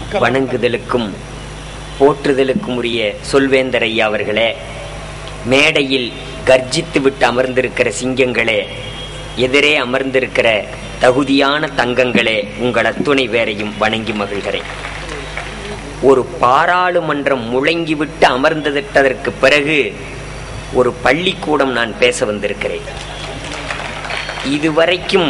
வணங்குதலுக்கும் போற்றுதலுக்கும் உரிய சொல்வேந்தர் ஐயா அவர்களே மேடையில் கர்ஜித்து விட்டு அமர்ந்திருக்கிற சிங்கங்களே எதிரே அமர்ந்திருக்கிற தகுதியான தங்கங்களே உங்கள் அத்துணை வேரையும் வணங்கி மகிழ்கிறேன் ஒரு பாராளுமன்றம் முழங்கிவிட்டு அமர்ந்துவிட்டதற்கு பிறகு ஒரு பள்ளிக்கூடம் நான் பேச வந்திருக்கிறேன் இதுவரைக்கும்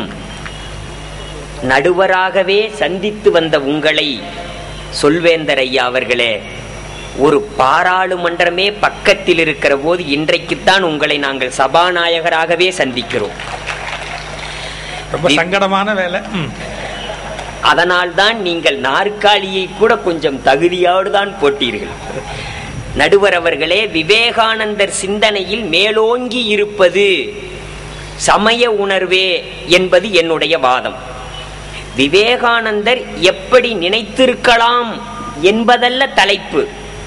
நடுவராகவே சந்தித்து வந்த உங்களை சொல்வேந்தர் ஐயா அவர்களே ஒரு பாராளுமன்றமே பக்கத்தில் இருக்கிற போது இன்றைக்குத்தான் உங்களை நாங்கள் சபாநாயகராகவே சந்திக்கிறோம் ரொம்ப சங்கடமான வேலை ம். அதனால்தான் நீங்கள் நாற்காலியை கூட கொஞ்சம் தகுதியோடு தான் போட்டீர்கள் நடுவர் அவர்களே விவேகானந்தர் சிந்தனையில் மேலோங்கி இருப்பது சமய உணர்வே என்பது என்னுடைய வாதம் விவேகானந்தர் எப்படி நினைத்திருக்கலாம் என்பதல்ல தலைப்பு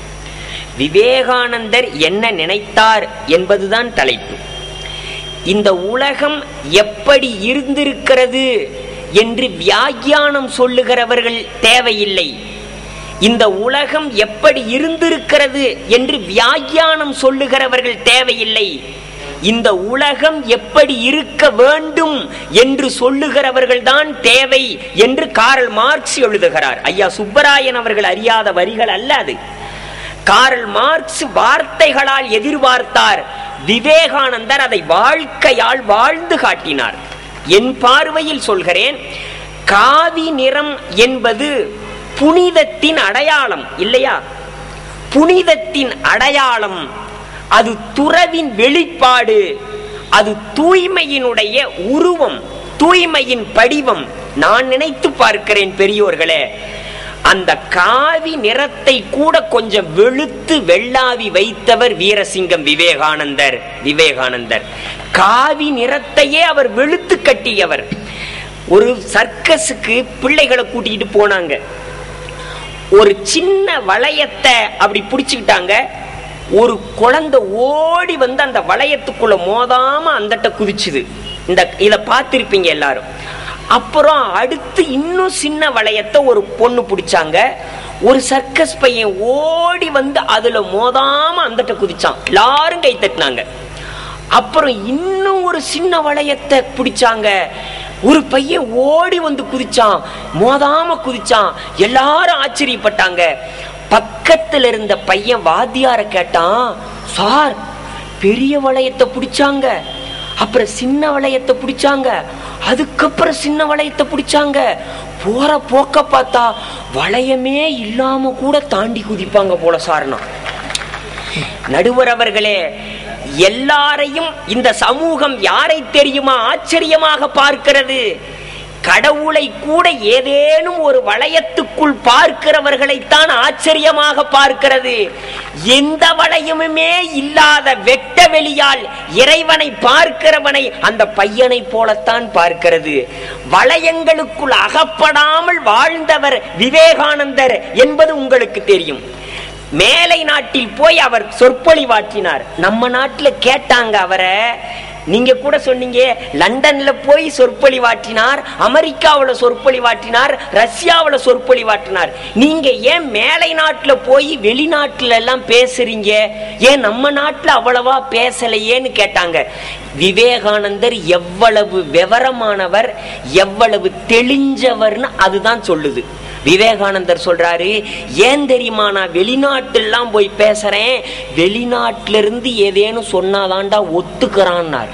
விவேகானந்தர் என்ன நினைத்தார் என்பதுதான் தலைப்பு இந்த உலகம் எப்படி இருந்திருக்கிறது என்று வியாக்கியானம் சொல்லுகிறவர்கள் தேவையில்லை இந்த உலகம் எப்படி இருந்திருக்கிறது என்று வியாக்கியானம் சொல்லுகிறவர்கள் தேவையில்லை இந்த உலகம் எப்படி இருக்க வேண்டும் என்று சொல்லுகிறவர்கள் தான் தேவை என்று காரல் மார்க்ஸ் எழுதுகிறார் ஐயா சுப்பராயன் அவர்கள் அறியாத வரிகள் அல்ல அது காரல் மார்க்ஸ் வார்த்தைகளால் எதிர்பார்த்தார் விவேகானந்தர் அதை வாழ்க்கையால் வாழ்ந்து காட்டினார் என் பார்வையில் சொல்கிறேன் காவி நிறம் என்பது புனிதத்தின் அடையாளம் இல்லையா புனிதத்தின் அடையாளம் அது துறவின் வெளிப்பாடு அது தூய்மையினுடைய உருவம் தூய்மையின் படிவம் நான் நினைத்து பார்க்கிறேன் பெரியோர்களே அந்த காவி நிறத்தை கூட கொஞ்சம் வெளுத்து வெள்ளாவி வைத்தவர் வீரசிங்கம் விவேகானந்தர் விவேகானந்தர் காவி நிறத்தையே அவர் வெளுத்து கட்டியவர் ஒரு சர்க்கஸுக்கு பிள்ளைகளை கூட்டிக்கிட்டு போனாங்க ஒரு சின்ன வளையத்தை அப்படி பிடிச்சுக்கிட்டாங்க ஒரு குழந்தை ஓடி வந்து அந்த வளையத்துக்குள்ள மோதாம அந்தட்ட குதிச்சுது இந்த இதை பார்த்திருப்பீங்க எல்லாரும் அப்புறம் அடுத்து இன்னும் சின்ன வளையத்தை ஒரு பொண்ணு பிடிச்சாங்க ஒரு சர்க்கஸ் பையன் ஓடி வந்து அதுல மோதாம அந்தட்ட குதிச்சான் எல்லாரும் கை தட்டினாங்க அப்புறம் இன்னும் ஒரு சின்ன வளையத்தை பிடிச்சாங்க ஒரு பையன் ஓடி வந்து குதிச்சான் மோதாம குதிச்சான் எல்லாரும் ஆச்சரியப்பட்டாங்க பக்கத்துல இருந்த பையன் வாத்தியார கேட்டான் சார் பெரிய வளையத்தை பிடிச்சாங்க அப்புறம் சின்ன வளையத்தை பிடிச்சாங்க அதுக்கப்புறம் சின்ன வளையத்தை பிடிச்சாங்க போற போக்க பார்த்தா வளையமே இல்லாம கூட தாண்டி குதிப்பாங்க போல சார்னா நடுவர் அவர்களே எல்லாரையும் இந்த சமூகம் யாரை தெரியுமா ஆச்சரியமாக பார்க்கிறது கடவுளை கூட ஏதேனும் ஒரு வளையத்துக்குள் பார்க்கிறவர்களைத்தான் ஆச்சரியமாக பார்க்கிறது எந்த வளையமுமே இல்லாத வெட்ட வெளியால் இறைவனை பார்க்கிறவனை அந்த பையனை போலத்தான் பார்க்கிறது வளையங்களுக்குள் அகப்படாமல் வாழ்ந்தவர் விவேகானந்தர் என்பது உங்களுக்கு தெரியும் மேலை நாட்டில் போய் அவர் சொற்பொழிவாற்றினார் நம்ம நாட்டுல கேட்டாங்க அவரை நீங்க கூட சொன்னீங்க லண்டன்ல போய் சொற்பொழிவாற்றினார் அமெரிக்காவுல சொற்பொழிவாற்றினார் ரஷ்யாவுல சொற்பொழிவாற்றினார் நீங்க ஏன் மேலை நாட்டுல போய் வெளிநாட்டுல எல்லாம் பேசுறீங்க ஏன் நம்ம நாட்டுல அவ்வளவா பேசலையேன்னு கேட்டாங்க விவேகானந்தர் எவ்வளவு விவரமானவர் எவ்வளவு தெளிஞ்சவர்னு அதுதான் சொல்லுது விவேகானந்தர் சொல்றாரு ஏன் தெரியுமா நான் வெளிநாட்டுலாம் போய் பேசுறேன் வெளிநாட்டுல இருந்து ஏதேனும் சொன்னாதான்டா ஒத்துக்கிறான்னார்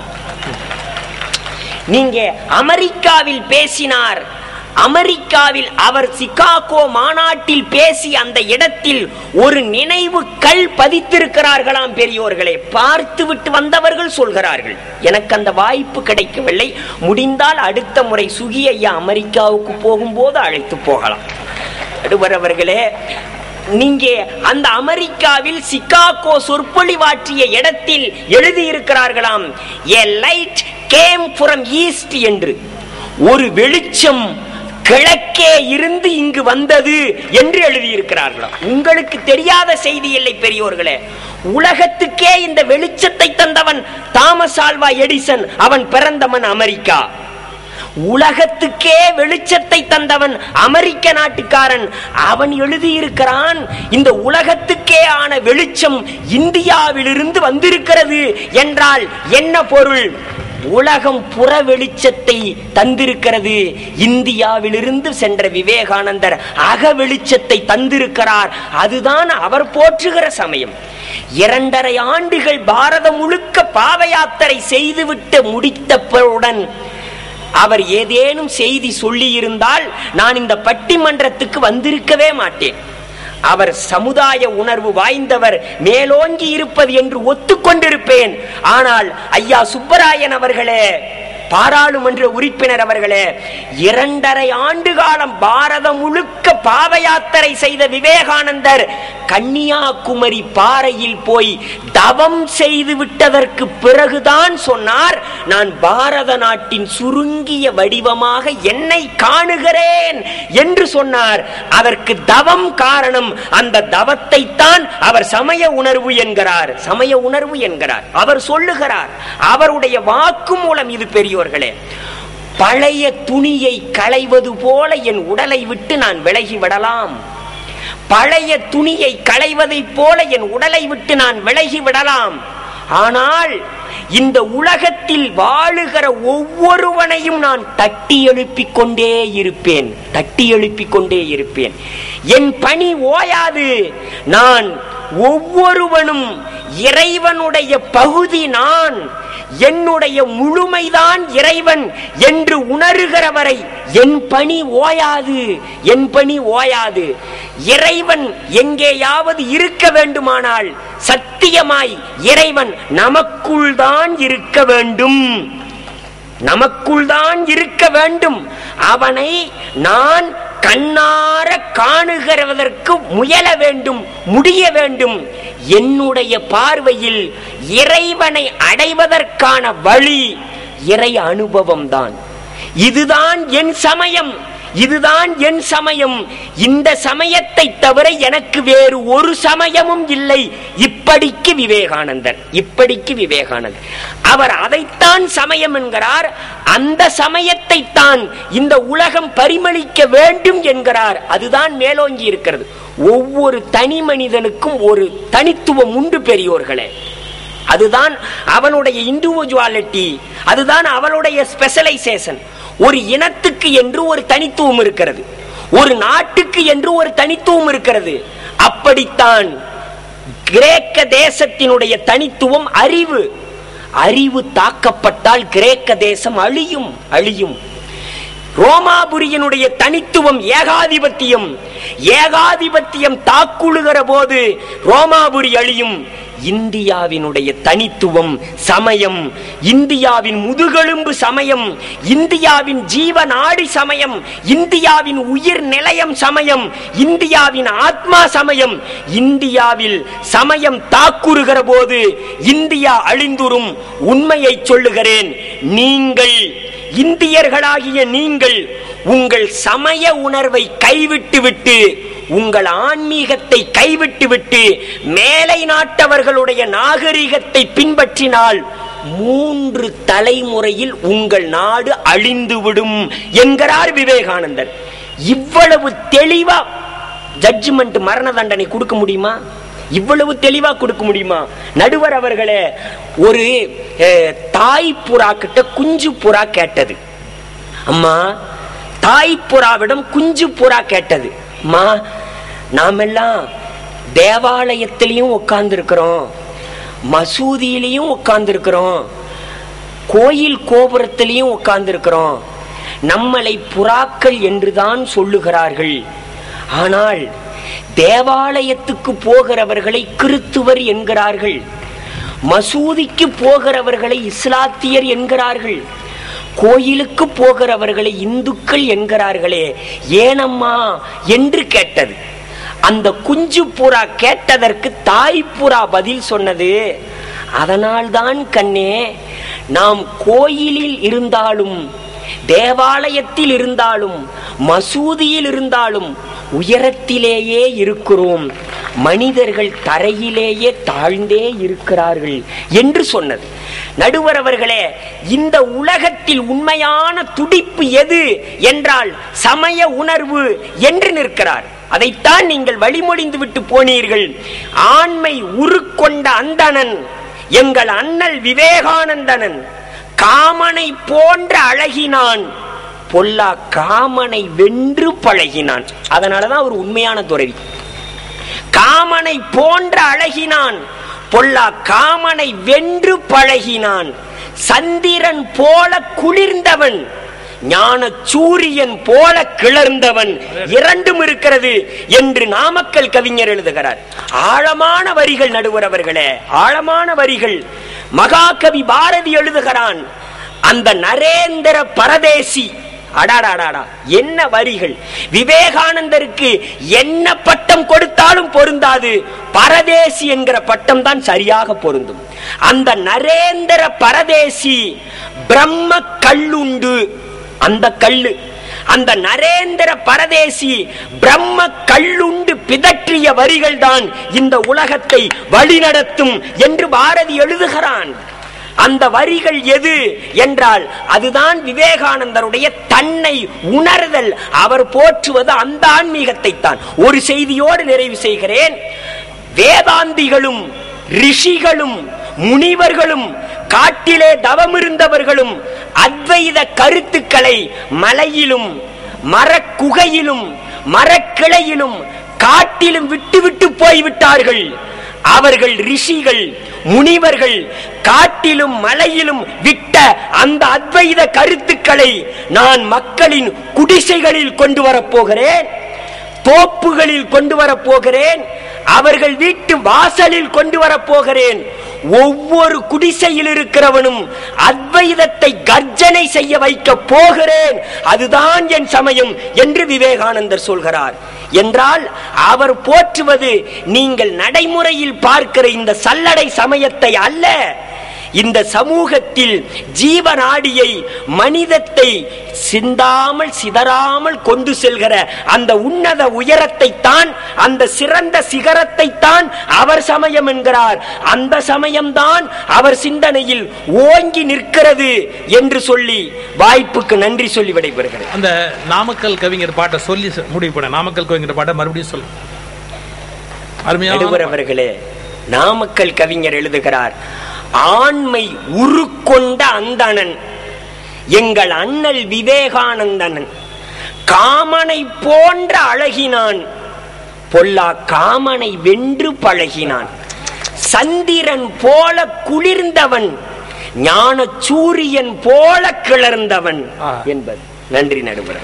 நீங்க அமெரிக்காவில் பேசினார் அமெரிக்காவில் அவர் சிகாகோ மாநாட்டில் பேசி அந்த இடத்தில் ஒரு நினைவு கல் பதித்திருக்கிறார்களாம் பெரியோர்களே பார்த்து விட்டு வந்தவர்கள் சொல்கிறார்கள் எனக்கு அந்த வாய்ப்பு கிடைக்கவில்லை முடிந்தால் அடுத்த முறை சுகி ஐயா அமெரிக்காவுக்கு போகும்போது அழைத்து போகலாம் நடுவர் அவர்களே நீங்க அந்த அமெரிக்காவில் சிகாகோ சொற்பொழிவாற்றிய இடத்தில் எழுதியிருக்கிறார்களாம் a light came from east என்று ஒரு வெளிச்சம் கிழக்கே இருந்து இங்கு வந்தது என்று எழுதியிருக்கிறார்களாம் உங்களுக்கு தெரியாத செய்தி இல்லை பெரியோர்களே உலகத்துக்கே இந்த வெளிச்சத்தை தந்தவன் தாமஸ் ஆல்வா எடிசன் அவன் பிறந்தவன் அமெரிக்கா உலகத்துக்கே வெளிச்சத்தை தந்தவன் அமெரிக்க நாட்டுக்காரன் அவன் எழுதியிருக்கிறான் இந்த உலகத்துக்கே ஆன வெளிச்சம் இந்தியாவிலிருந்து வந்திருக்கிறது என்றால் என்ன பொருள் உலகம் புற வெளிச்சத்தை தந்திருக்கிறது இந்தியாவிலிருந்து சென்ற விவேகானந்தர் அக வெளிச்சத்தை தந்திருக்கிறார் அதுதான் அவர் போற்றுகிற சமயம் இரண்டரை ஆண்டுகள் பாரதம் முழுக்க பாத யாத்திரை செய்துவிட்டு முடித்தவுடன் அவர் ஏதேனும் செய்தி சொல்லி இருந்தால் நான் இந்த பட்டிமன்றத்துக்கு வந்திருக்கவே மாட்டேன் அவர் சமுதாய உணர்வு வாய்ந்தவர் மேலோங்கி இருப்பது என்று ஒத்துக்கொண்டிருப்பேன் ஆனால் ஐயா சுப்பராயன் அவர்களே பாராளுமன்ற உறுப்பினர் அவர்களே இரண்டரை ஆண்டு காலம் பாரதம் முழுக்க பாத யாத்திரை செய்த விவேகானந்தர் கன்னியாகுமரி பாறையில் போய் தவம் செய்து விட்டதற்கு பிறகுதான் சொன்னார் நான் பாரத நாட்டின் சுருங்கிய வடிவமாக என்னை காணுகிறேன் என்று சொன்னார் அதற்கு தவம் காரணம் அந்த தவத்தை தான் அவர் சமய உணர்வு என்கிறார் சமய உணர்வு என்கிறார் அவர் சொல்லுகிறார் அவருடைய வாக்கு மூலம் இது பெரியோர்களே பழைய துணியை களைவது போல என் உடலை விட்டு நான் விலகி விடலாம் பழைய துணியை களைவதைப் போல என் உடலை விட்டு நான் விலகி விடலாம் ஆனால் இந்த உலகத்தில் வாழுகிற ஒவ்வொருவனையும் நான் தட்டி எழுப்பிக் கொண்டே இருப்பேன் தட்டி எழுப்பிக் கொண்டே இருப்பேன் என் பணி ஓயாது நான் ஒவ்வொருவனும் இறைவனுடைய பகுதி நான் என்னுடைய முழுமைதான் இறைவன் என்று உணர்கிறவரை என் பணி ஓயாது என் பணி ஓயாது இறைவன் எங்கேயாவது இருக்க வேண்டுமானால் சத்தியமாய் இறைவன் நமக்குள் தான் இருக்க வேண்டும் நமக்குள் தான் இருக்க வேண்டும் அவனை நான் கண்ணார காணுகிறதற்கு முயல வேண்டும் முடிய வேண்டும் என்னுடைய பார்வையில் இறைவனை அடைவதற்கான வழி இறை அனுபவம் தான் இதுதான் என் சமயம் இதுதான் என் சமயம் இந்த சமயத்தை தவிர எனக்கு வேறு ஒரு சமயமும் இல்லை இப்படிக்கு விவேகானந்தர் இப்படிக்கு விவேகானந்தர் அவர் அதைத்தான் சமயம் என்கிறார் அந்த சமயத்தை தான் இந்த உலகம் பரிமளிக்க வேண்டும் என்கிறார் அதுதான் மேலோங்கி இருக்கிறது ஒவ்வொரு தனி மனிதனுக்கும் ஒரு தனித்துவம் உண்டு பெரியோர்களே அதுதான் அவனுடைய இண்டிவிஜுவாலிட்டி அதுதான் அவனுடைய ஸ்பெஷலைசேஷன் ஒரு இனத்துக்கு என்று ஒரு தனித்துவம் இருக்கிறது ஒரு நாட்டுக்கு என்று ஒரு தனித்துவம் இருக்கிறது அப்படித்தான் கிரேக்க தேசத்தினுடைய தனித்துவம் அறிவு அறிவு தாக்கப்பட்டால் கிரேக்க தேசம் அழியும் அழியும் ரோமாபுரியினுடைய தனித்துவம் ஏகாதிபத்தியம் ஏகாதிபத்தியம் தாக்குழுகிற போது ரோமாபுரி அழியும் இந்தியாவினுடைய தனித்துவம் சமயம் இந்தியாவின் முதுகெலும்பு சமயம் இந்தியாவின் ஜீவ நாடி சமயம் இந்தியாவின் உயிர் நிலையம் சமயம் இந்தியாவின் ஆத்மா சமயம் இந்தியாவில் சமயம் தாக்குறுகிற போது இந்தியா அழிந்துரும் உண்மையை சொல்லுகிறேன் நீங்கள் இந்தியர்களாகிய நீங்கள் உங்கள் சமய உணர்வை கைவிட்டு விட்டு உங்கள் ஆன்மீகத்தை கைவிட்டு விட்டு மேலை நாட்டவர்களுடைய நாகரிகத்தை பின்பற்றினால் மூன்று தலைமுறையில் உங்கள் நாடு அழிந்துவிடும் என்கிறார் விவேகானந்தர் இவ்வளவு தெளிவா ஜட்ஜ்மெண்ட் மரண தண்டனை கொடுக்க முடியுமா இவ்வளவு தெளிவா கொடுக்க முடியுமா நடுவர் அவர்களே ஒரு அஹ், தாய் புறா கிட்ட குஞ்சு புறா கேட்டது அம்மா தாய் புறாவிடம் குஞ்சு புறா கேட்டது அம்மா நாமெல்லாம் தேவாலயத்திலையும் உட்கார்ந்து இருக்கிறோம் மசூதியிலையும் உட்கார்ந்து இருக்கிறோம் கோயில் கோபுரத்திலையும் உட்கார்ந்து இருக்கிறோம் நம்மளை புறாக்கள் என்றுதான் சொல்லுகிறார்கள் ஆனால் தேவாலயத்துக்கு போகிறவர்களை கிறித்துவர் என்கிறார்கள் மசூதிக்கு போகிறவர்களை இஸ்லாத்தியர் என்கிறார்கள் கோயிலுக்கு போகிறவர்களை இந்துக்கள் என்கிறார்களே ஏனம்மா என்று கேட்டது அந்த குஞ்சு புறா கேட்டதற்கு தாய் புறா பதில் சொன்னது அதனால்தான் கண்ணே நாம் கோயிலில் இருந்தாலும் தேவாலயத்தில் இருந்தாலும் மசூதியில் இருந்தாலும் உயரத்திலேயே இருக்கிறோம் மனிதர்கள் தரையிலேயே தாழ்ந்தே இருக்கிறார்கள் என்று சொன்னது நடுவர் அவர்களே இந்த உலகத்தில் உண்மையான துடிப்பு எது என்றால் சமய உணர்வு என்று நிற்கிறார் அதைத்தான் நீங்கள் வழிமொழிந்து விட்டு போனீர்கள் ஆண்மை உருக்கொண்ட அந்தணன் எங்கள் அண்ணல் விவேகானந்தனன் காமனை போன்ற அழகினான் பொல்லா காமனை வென்று பழகினான் அதனாலதான் அவர் உண்மையான துறவி காமனை போன்ற அழகினான் பொல்லா காமனை வென்று பழகினான் சந்திரன் போல குளிர்ந்தவன் ஞான சூரியன் போல கிளர்ந்தவன் இரண்டும் இருக்கிறது என்று நாமக்கல் கவிஞர் எழுதுகிறார் ஆழமான வரிகள் நடுவர் அவர்களே ஆழமான வரிகள் மகாகவி பாரதி எழுதுகிறான் அந்த நரேந்திர பரதேசி அடாடாடாடா என்ன வரிகள் விவேகானந்தருக்கு என்ன பட்டம் கொடுத்தாலும் பொருந்தாது பரதேசி என்கிற பட்டம் தான் சரியாக பொருந்தும் அந்த நரேந்திர பரதேசி பிரம்ம கல்லுண்டு அந்த கல்லு அந்த நரேந்திர பரதேசி பிரம்ம கல்லுண்டு பிதற்றிய வரிகள் தான் இந்த உலகத்தை வழிநடத்தும் என்று பாரதி எழுதுகிறான் அந்த வரிகள் எது என்றால் அதுதான் விவேகானந்தருடைய தன்னை உணர்தல் அவர் போற்றுவது அந்த ஆன்மீகத்தை தான் ஒரு செய்தியோடு நிறைவு செய்கிறேன் வேதாந்திகளும் ரிஷிகளும் முனிவர்களும் காட்டிலே தவமிருந்தவர்களும் அத்வைத கருத்துக்களை மலையிலும் மரக்குகையிலும் மரக்கிளையிலும் காட்டிலும் விட்டு விட்டு போய்விட்டார்கள் அவர்கள் ரிஷிகள் முனிவர்கள் காட்டிலும் மலையிலும் விட்ட அந்த அத்வைத கருத்துக்களை நான் மக்களின் குடிசைகளில் கொண்டு வரப்போகிறேன் தோப்புகளில் கொண்டு வரப்போகிறேன் அவர்கள் வீட்டு வாசலில் கொண்டு வரப்போகிறேன் ஒவ்வொரு குடிசையில் இருக்கிறவனும் அத்வைதத்தை கர்ஜனை செய்ய வைக்க போகிறேன் அதுதான் என் சமயம் என்று விவேகானந்தர் சொல்கிறார் என்றால் அவர் போற்றுவது நீங்கள் நடைமுறையில் பார்க்கிற இந்த சல்லடை சமயத்தை அல்ல இந்த சமூகத்தில் ஜீவநாடியை மனிதத்தை சிந்தாமல் சிதறாமல் கொண்டு செல்கிற அந்த உன்னத உயரத்தை தான் அந்த சிறந்த சிகரத்தை தான் அவர் சமயம் என்கிறார் அந்த சமயம்தான் அவர் சிந்தனையில் ஓங்கி நிற்கிறது என்று சொல்லி வாய்ப்புக்கு நன்றி சொல்லி விடைபெறுகிறேன் அந்த நாமக்கல் கவிஞர் பாட்டை சொல்லி ச- முடிவு பண்ண நாமக்கல் கவிஞர் பாட்டை மறுபடியும் சொல்லு அருமையான நடுவர் அவர்களே நாமக்கல் கவிஞர் எழுதுகிறார் ஆண்மை உருக்கொண்ட அந்தணன் எங்கள் அண்ணல் விவேகானந்தனன் காமனை போன்ற அழகினான் பொல்லா காமனை வென்று பழகினான் சந்திரன் போல குளிர்ந்தவன் ஞான சூரியன் போல கிளர்ந்தவன் ஆ. என்பது நன்றி நடுவர்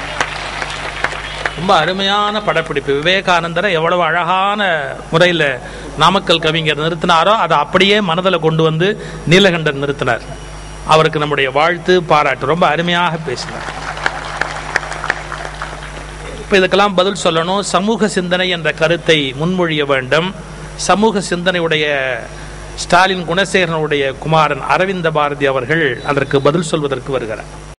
ரொம்ப அருமையான படப்பிடிப்பு விவேகானந்தரை எவ்வளவு அழகான முறையில் நாமக்கல் கவிஞர் நிறுத்தினாரோ அதை அப்படியே மனதில் கொண்டு வந்து நீலகண்டன் நிறுத்தினார் அவருக்கு நம்முடைய வாழ்த்து பாராட்டு ரொம்ப அருமையாக பேசினார் இப்போ இதுக்கெல்லாம் பதில் சொல்லணும் சமூக சிந்தனை என்ற கருத்தை முன்மொழிய வேண்டும் சமூக சிந்தனையுடைய ஸ்டாலின் குணசேகரனுடைய குமாரன் அரவிந்த பாரதி அவர்கள் அதற்கு பதில் சொல்வதற்கு வருகிறார்